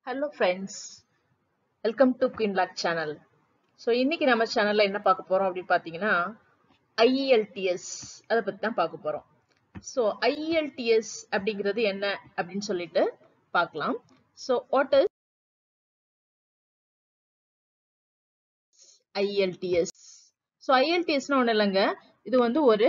hello friends welcome to queen log channel so இன்னைக்கு நம்ம சேனல்ல என்ன பார்க்க போறோம் அப்படின்னு பார்த்தீங்கன்னா ஐஇஎல்டிஎஸ் அதை பத்தி தான் பார்க்க போறோம் ஸோ ஐஇஎல்டிஎஸ் அப்படிங்கிறது என்ன அப்படின்னு சொல்லிட்டு பார்க்கலாம் so what is IELTS so ஐஎல்டிஎஸ்னா ஒன்றும் இல்லைங்க இது வந்து ஒரு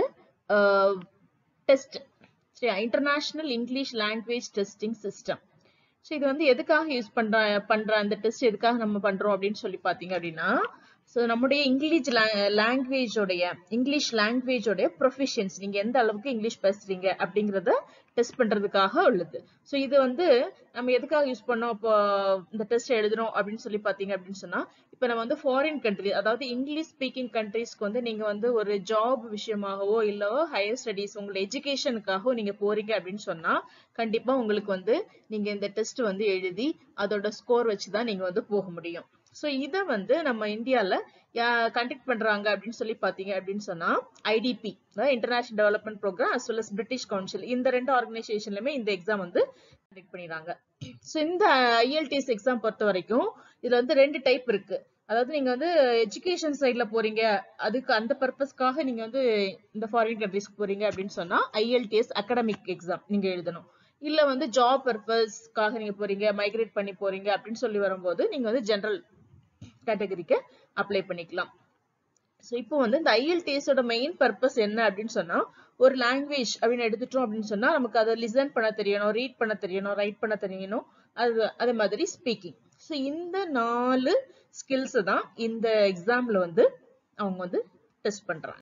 டெஸ்ட் சரி international English language testing system so இது வந்து எதுக்காக யூஸ் பண்ற பண்ற அந்த டெஸ்ட் எதுக்காக நம்ம பண்றோம் அப்படின்னு சொல்லி பாத்தீங்க அப்படின்னா ஸோ நம்முடைய இங்கிலீஷ் லாங்குவேஜோடைய இங்கிலீஷ் லாங்குவேஜோடைய ப்ரொஃபிஷியன்ஸ் நீங்க எந்த அளவுக்கு இங்கிலீஷ் பேசுறீங்க அப்படிங்கறத டெஸ்ட் பண்றதுக்காக உள்ளது ஸோ இது வந்து நம்ம எதுக்காக யூஸ் பண்ணோம் இப்போ இந்த டெஸ்ட் எழுதணும் அப்படின்னு சொல்லி பாத்தீங்க அப்படின்னு சொன்னா இப்போ நம்ம வந்து ஃபாரின் கண்ட்ரி அதாவது இங்கிலீஷ் ஸ்பீக்கிங் கண்ட்ரீஸ்க்கு வந்து நீங்க வந்து ஒரு ஜாப் விஷயமாகவோ இல்ல ஹையர் ஸ்டடீஸ் உங்களோட எஜுகேஷனுக்காகவோ நீங்க போறீங்க அப்படின்னு சொன்னா கண்டிப்பா உங்களுக்கு வந்து நீங்க இந்த டெஸ்ட் வந்து எழுதி அதோட ஸ்கோர் வச்சுதான் நீங்க வந்து போக முடியும் ஸோ இதை வந்து நம்ம இந்தியாவில் கண்டக்ட் பண்றாங்க அப்படின்னு சொல்லி பார்த்தீங்க அப்படின்னு சொன்னா IDP international development program as well as British council இந்த ரெண்டு ஆர்கனைசேஷன்லயுமே இந்த எக்ஸாம் வந்து கண்டக்ட் பண்ணிடுறாங்க ஸோ இந்த ஐஎல்டிஎஸ் எக்ஸாம் பொறுத்த வரைக்கும் இதுல வந்து ரெண்டு டைப் இருக்கு அதாவது நீங்க வந்து எஜுகேஷன் சைட்ல போறீங்க அதுக்கு அந்த பர்பஸ்க்காக நீங்க வந்து இந்த ஃபாரின் கண்ட்ரிஸ்க்கு போறீங்க அப்படின்னு சொன்னா ஐஎல்டிஎஸ் அகாடமிக் எக்ஸாம் நீங்க எழுதணும் இல்ல வந்து ஜாப் பர்பஸ்க்காக நீங்க போறீங்க மைக்ரேட் பண்ணி போறீங்க அப்படின்னு சொல்லி வரும்போது நீங்க வந்து ஜெனரல் கேட்டகரிக்கு அப்ளை பண்ணிக்கலாம் ஸோ இப்போ வந்து இந்த ஐஎல்டிஎஸோட மெயின் பர்பஸ் என்ன அப்படின்னு சொன்னா ஒரு லாங்குவேஜ் அப்படின்னு எடுத்துட்டோம் அப்படின்னு சொன்னா நமக்கு அதை லிசன் பண்ண தெரியணும் ரீட் பண்ண தெரியணும் ரைட் பண்ண தெரியணும் அது அதே மாதிரி ஸ்பீக்கிங் ஸோ இந்த நாலு ஸ்கில்ஸ் தான் இந்த எக்ஸாம்ல வந்து அவங்க வந்து டெஸ்ட் பண்றாங்க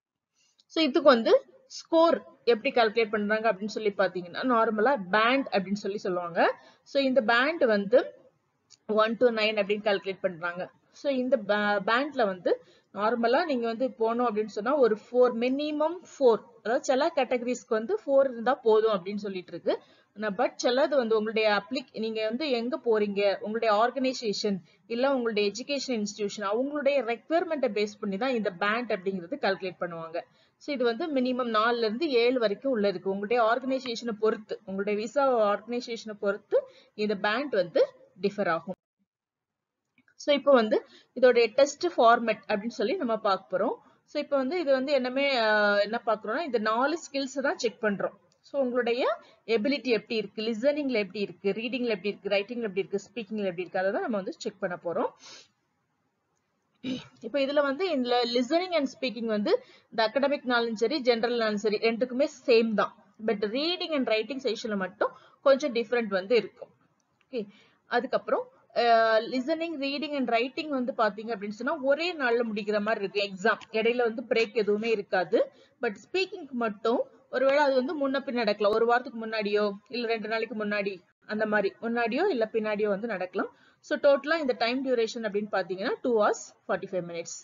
ஸோ இதுக்கு வந்து ஸ்கோர் எப்படி கால்குலேட் பண்றாங்க அப்படின்னு சொல்லி பாத்தீங்கன்னா நார்மலா பேண்ட் அப்படின்னு சொல்லி சொல்லுவாங்க ஸோ இந்த பேண்ட் வந்து ஒன் டு நைன் அப்படின்னு கால்குலேட் பண்றாங்க ஸோ இந்த பேண்ட்ல வந்து நார்மலா நீங்க வந்து போனோம் அப்படின்னு சொன்னா ஒரு ஃபோர் மினிமம் ஃபோர் அதாவது சில கேட்டகரிஸ்க்கு வந்து ஃபோர் இருந்தா போதும் அப்படின்னு சொல்லிட்டு இருக்கு பட் சிலது வந்து உங்களுடைய அப்ளிக் நீங்க வந்து எங்க போறீங்க உங்களுடைய ஆர்கனைசேஷன் இல்ல உங்களுடைய எஜுகேஷன் இன்ஸ்டிடியூஷன் அவங்களுடைய ரெக்குவயர்மெண்ட்டை பேஸ் பண்ணி தான் இந்த பேண்ட் அப்படிங்கிறது கால்குலேட் பண்ணுவாங்க ஸோ இது வந்து மினிமம் நாலுல இருந்து ஏழு வரைக்கும் உள்ள இருக்கு உங்களுடைய ஆர்கனைசேஷனை பொறுத்து உங்களுடைய விசா ஆர்கனைசேஷனை பொறுத்து இந்த பேண்ட் வந்து டிஃபர் ஆகும் ஸோ இப்போ வந்து இதோடைய டெஸ்ட் ஃபார்மேட் அப்படின்னு சொல்லி நம்ம பார்க்க போறோம் ஸோ இப்போ வந்து இது வந்து என்னமே என்ன பார்க்குறோம்னா இந்த நாலு ஸ்கில்ஸ் தான் செக் பண்றோம் ஸோ உங்களுடைய எபிலிட்டி எப்படி இருக்கு லிசனிங்ல எப்படி இருக்கு ரீடிங்ல எப்படி இருக்கு ரைட்டிங்ல எப்படி இருக்கு ஸ்பீக்கிங்ல எப்படி இருக்கு அதை தான் நம்ம வந்து செக் பண்ண போறோம் இப்போ இதுல வந்து இதுல லிசனிங் அண்ட் ஸ்பீக்கிங் வந்து இந்த அகடமிக்னாலும் சரி ஜென்ரல்னாலும் சரி ரெண்டுக்குமே சேம் தான் பட் ரீடிங் அண்ட் ரைட்டிங் செஷன்ல மட்டும் கொஞ்சம் டிஃப்ரெண்ட் வந்து இருக்கும் ஓகே அதுக்கப்புறம் லிசனிங் ரீடிங் அண்ட் ரைட்டிங் வந்து பாத்தீங்க அப்படின்னு சொன்னா ஒரே நாள்ல முடிக்கிற மாதிரி இருக்கு எக்ஸாம் இடையில வந்து பிரேக் எதுவுமே இருக்காது பட் ஸ்பீக்கிங்க்கு மட்டும் ஒருவேளை அது வந்து முன்ன பின் நடக்கலாம் ஒரு வாரத்துக்கு முன்னாடியோ இல்ல ரெண்டு நாளைக்கு முன்னாடி அந்த மாதிரி முன்னாடியோ இல்ல பின்னாடியோ வந்து நடக்கலாம் ஸோ டோட்டலா இந்த டைம் டியூரேஷன் அப்படின்னு பாத்தீங்கன்னா two hours forty five minutes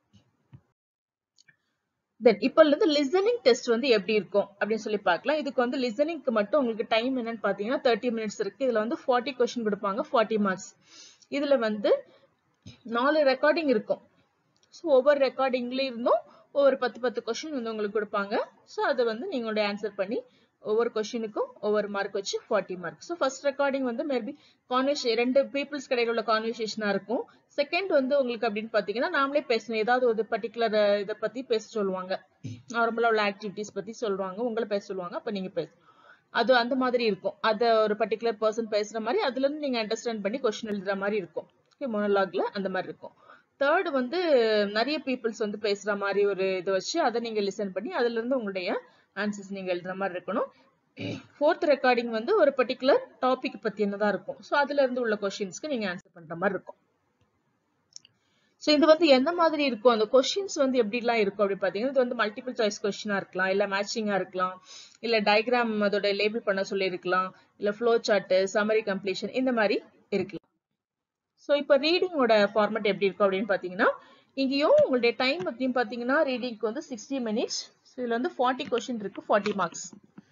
then இப்போ இருந்து லிசனிங் டெஸ்ட் வந்து எப்படி இருக்கும் அப்படின்னு சொல்லி பார்க்கலாம் இதுக்கு வந்து லிசனிங்க்கு மட்டும் உங்களுக்கு டைம் என்னன்னு பாத்தீங்கன்னா தேர்ட்டி மினிட்ஸ் இருக்கு இதுல வந்து ஃபார்ட்டி கொஸ்டின் கொடுப்பாங்க ஃபார்ட்டி மார்க்ஸ் இதுல வந்து நாலு ரெக்கார்டிங் இருக்கும் ஸோ ஒவ்வொரு ரெக்கார்டிங்ல இருந்தும் ஒவ்வொரு பத்து பத்து கொஸ்டின் வந்து உங்களுக்கு கொடுப்பாங்க ஸோ அதை வந்து நீங்களோட ஆன்சர் பண்ணி ஒவ்வொரு கொஸ்டினுக்கும் ஒவ்வொரு மார்க் வச்சு forty mark so first recording வந்து மேபி கான்வர்சே ரெண்டு பீப்புள்ஸ் கடையில் உள்ள கான்வர்சேஷனா இருக்கும் செகண்ட் வந்து உங்களுக்கு அப்படின்னு பாத்தீங்கன்னா நாமளே பேசணும் ஏதாவது ஒரு பர்டிகுலர் இதை பத்தி பேச சொல்லுவாங்க நார்மலா உள்ள ஆக்டிவிட்டிஸ் பத்தி சொல்லுவாங்க உங்களை பேச சொல்லுவாங்க அப்ப நீங்க பேச அது அந்த மாதிரி இருக்கும் அத ஒரு பர்டிகுலர் பர்சன் பேசுற மாதிரி அதுல இருந்து நீங்க அண்டர்ஸ்டாண்ட் பண்ணி கொஸ்டின் எழுதுற மாதிரி இருக்கும் ஓகே மொனலாக்ல அந்த மாதிரி இருக்கும் தேர்ட் வந்து நிறைய பீப்புள்ஸ் வந்து பேசுற மாதிரி ஒரு இது வச்சு அதை நீங்க லிசன் பண்ணி அதுல இருந்து உங்களுடைய ஆன்சர்ஸ் நீங்க எழுதுற மாதிரி இருக்கணும் ஃபோர்த் ரெக்கார்டிங் வந்து ஒரு பர்டிகுலர் டாபிக் பத்தி என்னதான் இருக்கும் ஸோ அதுல இருந்து உள்ள கொஸ்டின்ஸ்க்கு நீங்க ஆன்சர் பண்ற மாதிரி இருக்கும் ஸோ இது வந்து எந்த மாதிரி இருக்கும் அந்த கொஸ்டின்ஸ் வந்து எப்படிலாம் இருக்கும் அப்படி பார்த்தீங்கன்னா இது வந்து மல்டிபிள் சாய்ஸ் கொஸ்டினா இருக்கலாம் இல்லை மேட்சிங்கா இருக்கலாம் இல்லை டயக்ராம் அதோட லேபிள் பண்ண சொல்லி இருக்கலாம் இல்லை ஃப்ளோ சார்ட் சமரி கம்ப்ளீஷன் இந்த மாதிரி இருக்கலாம் ஸோ இப்போ ரீடிங்கோட ஃபார்மேட் எப்படி இருக்கும் அப்படின்னு பார்த்தீங்கன்னா இங்கேயும் உங்களுடைய டைம் பற்றியும் பார்த்தீங்கன்னா ரீடிங்க்கு வந்து சிக்ஸ்டி மினிட்ஸ் ஸோ இதில் வந்து ஃபார்ட்டி கொஸ்டின் இருக்கு ஃபார்ட்டி மார்க்ஸ்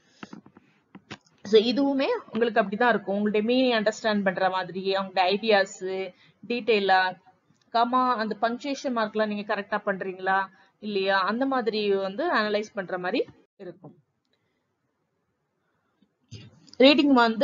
ஸோ இதுவுமே உங்களுக்கு அப்படிதான் இருக்கும் உங்களுடைய மீனிங் அண்டர்ஸ்டாண்ட் பண்ற மாதிரி அவங்களுடைய ஐடியாஸ் டீட்டெயிலா கமா அந்த பங்க்சுவேஷன் மார்க்லாம் நீங்க கரெக்டா பண்றீங்களா இல்லையா அந்த மாதிரி வந்து அனலைஸ் பண்ற மாதிரி இருக்கும் ரீடிங் வந்து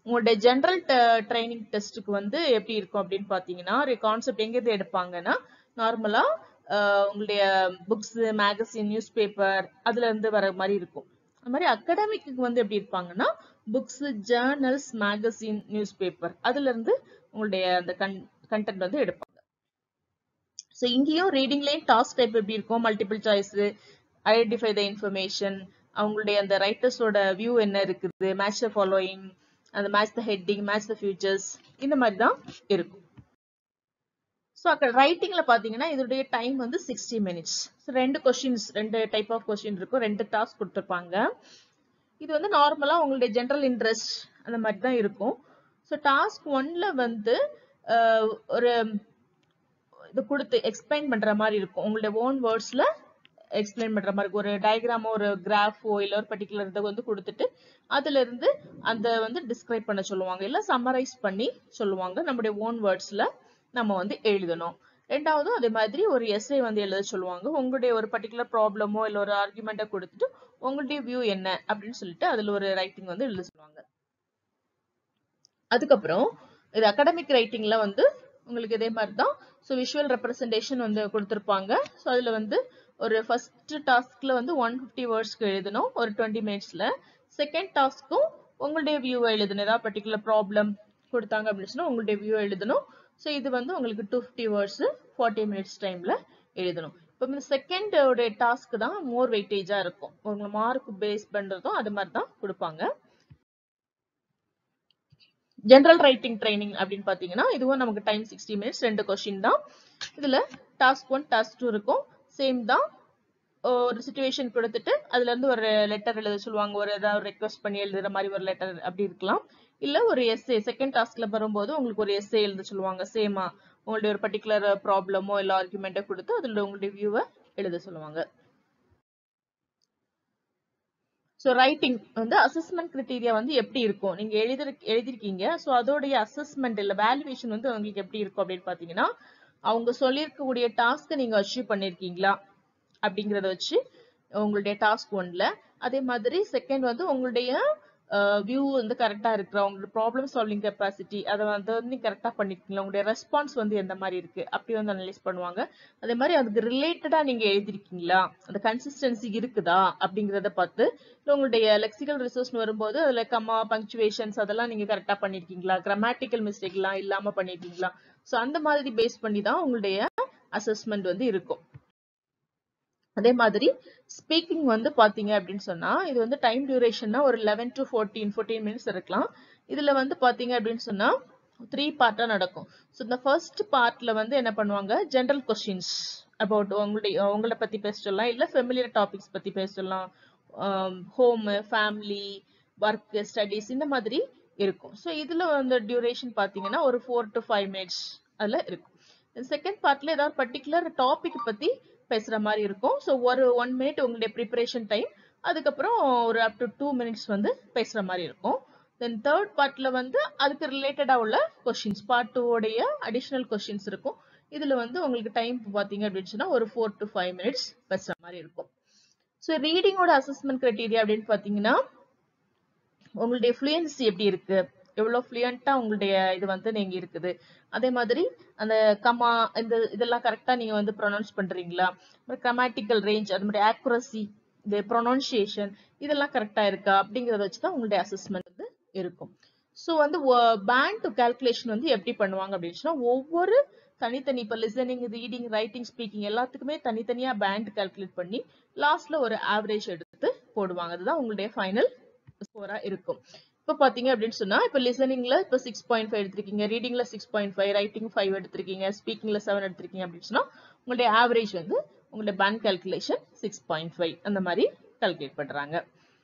உங்களுடைய ஜென்ரல் ட்ரைனிங் டெஸ்ட்டுக்கு வந்து எப்படி இருக்கும் அப்படின்னு பாத்தீங்கன்னா ஒரு கான்செப்ட் எங்கேருந்து எடுப்பாங்கன்னா நார்மலா உங்களுடைய புக்ஸ் மேகசின் நியூஸ் பேப்பர் அதுல இருந்து வர மாதிரி இருக்கும் அது மாதிரி அகாடமிக்கு வந்து எப்படி இருப்பாங்கன்னா books journals magazine newspaper அதுல இருந்து உங்களுடைய அந்த கண்டென்ட் வந்து எடுப்பாங்க ஸோ இங்கேயும் ரீடிங்லேயும் டாஸ்க் டைப் எப்படி இருக்கும் multiple choice identify the information அவங்களுடைய அந்த ரைட்டர்ஸோட வியூ என்ன இருக்குது மேட்ச் த ஃபாலோயிங் அந்த match the heading match the features இந்த மாதிரி தான் இருக்கும் ஸோ அక్కడ ரைட்டிங்ல பாத்தீங்கன்னா இதோடைய டைம் வந்து சிக்ஸ்டி மினிட்ஸ் ஸோ ரெண்டு கொஸ்டின்ஸ் ரெண்டு டைப் ஆஃப் கொஸ்டின் இருக்கும் ரெண்டு டாஸ்க் கொடுத்துருப்பாங்க இது வந்து நார்மலா உங்களுடைய ஜென்ரல் இன்ட்ரெஸ்ட் அந்த மாதிரி தான் இருக்கும் ஸோ டாஸ்க் ஒன்ல வந்து ஒரு இது கொடுத்து எக்ஸ்பிளைன் பண்ற மாதிரி இருக்கும் உங்களுடைய ஓன் வேர்ட்ஸ்ல எக்ஸ்பிளைன் பண்ற மாதிரி ஒரு டயக்ராமோ ஒரு கிராஃபோ இல்ல ஒரு பர்டிகுலர் இதை வந்து கொடுத்துட்டு அதுல இருந்து அந்த வந்து டிஸ்கிரைப் பண்ண சொல்லுவாங்க இல்ல சம்மரைஸ் பண்ணி சொல்லுவாங்க நம்முடைய ஓன் வேர்ட்ஸ்ல நம்ம வந்து எழுதணும் ரெண்டாவது அதே மாதிரி ஒரு எஸ்ஐ வந்து எழுத சொல்லுவாங்க உங்களுடைய ஒரு பர்டிகுலர் ப்ராப்ளமோ இல்ல ஒரு ஆர்குமெண்ட்டை கொடுத்துட்டு உங்களுடைய வியூ என்ன அப்படின்னு சொல்லிட்டு அதுல ஒரு ரைட்டிங் வந்து எழுத சொல்லுவாங்க அதுக்கப்புறம் இது அகாடமிக் ரைட்டிங்ல வந்து உங்களுக்கு இதே மாதிரி தான் ஸோ விஷுவல் ரெப்ரசன்டேஷன் வந்து கொடுத்துருப்பாங்க ஸோ அதுல வந்து ஒரு ஃபர்ஸ்ட் டாஸ்க்ல வந்து ஒன் ஃபிஃப்டி வேர்ட்ஸ்க்கு எழுதணும் ஒரு டுவெண்ட்டி மினிட்ஸ்ல செகண்ட் டாஸ்க்கும் உங்களுடைய வியூ எழுதணும் ஏதாவது பர்டிகுலர் ப்ராப்ளம் கொடுத்தாங்க அப்படின்னு சொன்னா உங்களுடைய வியூ எழுதணும் ஸோ இது வந்து உங்களுக்கு two fifty words forty minutes டைம்ல எழுதணும் இப்போ இந்த செகண்ட் உடைய டாஸ்க் தான் மோர் வெயிட்டேஜா இருக்கும் உங்க மார்க் பேஸ் பண்றதும் அது மாதிரி தான் கொடுப்பாங்க ஜென்ரல் ரைட்டிங் ட்ரைனிங் அப்படின்னு பாத்தீங்கன்னா இதுவும் நமக்கு டைம் சிக்ஸ்டி மினிட்ஸ் ரெண்டு கொஸ்டின் தான் இதுல டாஸ்க் ஒன் டாஸ்க் டூ இருக்கும் சேம் தான் ஒரு சுச்சுவேஷன் கொடுத்துட்டு அதுல இருந்து ஒரு லெட்டர் எழுத சொல்லுவாங்க ஒரு ஏதாவது ரெக்வஸ்ட் பண்ணி எழுதுற மாதிரி ஒரு லெட்டர் அப்படி இருக்கலாம் இல்ல ஒரு எஸ்ஏ செகண்ட் டாஸ்க்ல வரும்போது உங்களுக்கு ஒரு எஸ்ஏ எழுத சொல்லுவாங்க சேமா உங்களுடைய ஒரு பர்டிகுலர் ப்ராப்ளமோ இல்ல ஆர்குமெண்ட்டோ கொடுத்து அதுல உங்களுடைய வியூவை எழுத சொல்லுவாங்க ஸோ ரைட்டிங் வந்து அசஸ்மெண்ட் கிரிட்டீரியா வந்து எப்படி இருக்கும் நீங்க எழுதி எழுதிருக்கீங்க ஸோ அதோடைய அசஸ்மெண்ட் இல்ல வேல்யூவேஷன் வந்து உங்களுக்கு எப்படி இருக்கும் அப்படின்னு பாத்தீங்கன்னா அவங்க சொல்லியிருக்கக்கூடிய டாஸ்க்கை நீங்க அச்சீவ் பண்ணிருக்கீங்களா அப்படிங்கறத வச்சு உங்களுடைய டாஸ்க் ஒன்ல அதே மாதிரி செகண்ட் வந்து உங்களுடைய வியூ வந்து கரெக்டா இருக்கிற உங்களோட ப்ராப்ளம் சால்விங் கெப்பாசிட்டி அதை வந்து நீங்க கரெக்டா பண்ணிருக்கீங்களா உங்களுடைய ரெஸ்பான்ஸ் வந்து எந்த மாதிரி இருக்கு அப்படி வந்து அனலைஸ் பண்ணுவாங்க அதே மாதிரி அதுக்கு ரிலேட்டடா நீங்க எழுதிருக்கீங்களா அந்த கன்சிஸ்டன்சி இருக்குதா அப்படிங்கறத பார்த்து உங்களுடைய லெக்சிக்கல் ரிசோர்ஸ் வரும்போது அதுல கம்மா பங்க்சுவேஷன்ஸ் அதெல்லாம் நீங்க கரெக்டா பண்ணிருக்கீங்களா கிராமட்டிக்கல் மிஸ்டேக் எல்லாம் இல்லாம பண்ணிருக்கீங்களா சோ அந்த மாதிரி பேஸ் பண்ணி தான் உங்களுடைய அசஸ்மெண்ட் வந்து இருக்கும் அதே மாதிரி ஸ்பீக்கிங் வந்து பாத்தீங்க அப்படின்னு சொன்னா இது வந்து டைம் டியூரேஷன்னா ஒரு eleven to fourteen fourteen minutes இருக்கலாம் இதுல வந்து பாத்தீங்க அப்படின்னு சொன்னா த்ரீ பார்ட்டா நடக்கும் ஸோ இந்த ஃபர்ஸ்ட் பார்ட்ல வந்து என்ன பண்ணுவாங்க ஜென்ரல் கொஸ்டின்ஸ் அபவுட் உங்களுடைய உங்களை பத்தி பேச சொல்லலாம் இல்ல ஃபெமிலியர் டாபிக்ஸ் பத்தி பேச சொல்லலாம் ஹோம் ஃபேமிலி ஒர்க் ஸ்டடீஸ் இந்த மாதிரி இருக்கும் ஸோ இதுல வந்து டியூரேஷன் பாத்தீங்கன்னா ஒரு ஃபோர் டு ஃபைவ் மினிட்ஸ் அதுல இருக்கும் செகண்ட் பார்ட்ல ஏதாவது பர்டிகுலர் டாபிக் பத்தி பேசுற மாதிரி இருக்கும் ஸோ ஒரு ஒன் மினிட் உங்களுடைய ப்ரிப்பரேஷன் டைம் அதுக்கப்புறம் ஒரு அப் டு டூ மினிட்ஸ் வந்து பேசுற மாதிரி இருக்கும் தென் தேர்ட் பார்ட்ல வந்து அதுக்கு ரிலேட்டடா உள்ள கொஸ்டின்ஸ் பார்ட் டூ உடைய அடிஷனல் கொஸ்டின்ஸ் இருக்கும் இதுல வந்து உங்களுக்கு டைம் பாத்தீங்க அப்படின்னு சொன்னா ஒரு ஃபோர் டு ஃபைவ் மினிட்ஸ் பேசுற மாதிரி இருக்கும் ஸோ ரீடிங்கோட அசஸ்மெண்ட் கிரைட்டீரியா அப்படின்னு பாத்தீங்கன்னா உங்களுடைய ஃப்ளூயன்சி எப்படி இருக்கு எவ்வளவு ஃப்ளூயண்டா உங்களுடைய இது வந்து நீங்க இருக்குது அதே மாதிரி அந்த கமா இந்த இதெல்லாம் கரெக்டா நீங்க வந்து ப்ரொனவுன்ஸ் பண்றீங்களா கிராமட்டிக்கல் ரேஞ்ச் அது மாதிரி ஆக்குரசி இந்த ப்ரொனவுன்சியேஷன் இதெல்லாம் கரெக்டா இருக்கா அப்படிங்கறத வச்சுதான் உங்களுடைய அசஸ்மெண்ட் வந்து இருக்கும் ஸோ வந்து பேண்ட் டு கால்குலேஷன் வந்து எப்படி பண்ணுவாங்க அப்படின்னு சொன்னா ஒவ்வொரு தனித்தனி இப்போ லிசனிங் ரீடிங் ரைட்டிங் ஸ்பீக்கிங் எல்லாத்துக்குமே தனித்தனியா பேண்ட் கால்குலேட் பண்ணி லாஸ்ட்ல ஒரு ஆவரேஜ் எடுத்து போடுவாங்க அதுதான் உங்களுடைய ஃபைனல் ஸ்கோரா இருக்கும் இப்போ பாத்தீங்க அப்படின்னு சொன்னா இப்போ லிசனிங்ல இப்போ சிக்ஸ் பாயிண்ட் ஃபைவ் எடுத்திருக்கீங்க ரீடிங்ல six point five writing five எடுத்திருக்கீங்க ஸ்பீக்கிங்ல செவன் எடுத்திருக்கீங்க அப்படின்னு சொன்னா உங்களுடைய ஆவரேஜ் வந்து உங்களுடைய bank calculation six point five அந்த மாதிரி கால்குலேட் பண்றாங்க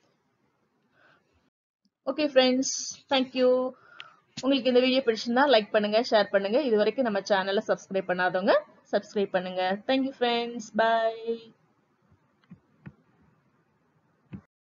ஓகே ஃப்ரெண்ட்ஸ் தேங்க்யூ உங்களுக்கு இந்த வீடியோ பிடிச்சிருந்தா லைக் பண்ணுங்க ஷேர் பண்ணுங்க இது வரைக்கும் நம்ம சேனலை சப்ஸ்கிரைப் பண்ணாதவங்க சப்ஸ்கிரைப் பண்ணுங்க தேங்க்யூ ஃப்ரெண்ட்ஸ் பை